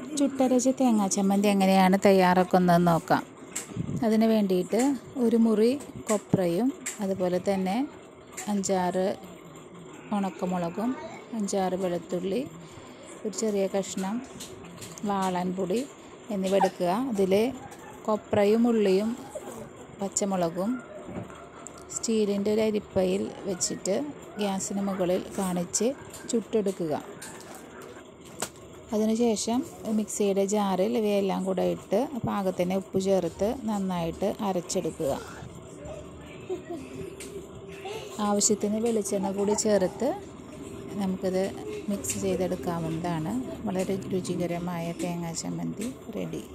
ചുട്ടരച്ച തേങ്ങാ ചമ്മന്തി എങ്ങനെയാണ് തയ്യാറാക്കുന്നതെന്ന് നോക്കാം അതിന് വേണ്ടിയിട്ട് ഒരു മുറി കൊപ്രയും അതുപോലെ തന്നെ അഞ്ചാറ് ഉണക്കമുളകും അഞ്ചാറ് വെളുത്തുള്ളി ഒരു ചെറിയ കഷ്ണം വാളൻ പൊടി എന്നിവ എടുക്കുക അതിൽ കൊപ്രയും ഉള്ളിയും പച്ചമുളകും സ്റ്റീലിൻ്റെ ഒരു അരിപ്പയിൽ വെച്ചിട്ട് ഗ്യാസിന് മുകളിൽ കാണിച്ച് ചുട്ടെടുക്കുക അതിനുശേഷം മിക്സിയുടെ ജാറിൽ ഇവയെല്ലാം കൂടെ ഇട്ട് പാകത്തിന് ഉപ്പ് ചേർത്ത് നന്നായിട്ട് അരച്ചെടുക്കുക ആവശ്യത്തിന് വെളിച്ചെണ്ണ കൂടി ചേർത്ത് നമുക്കിത് മിക്സ് ചെയ്തെടുക്കാവുന്നതാണ് വളരെ രുചികരമായ തേങ്ങാ ചമ്മന്തി റെഡി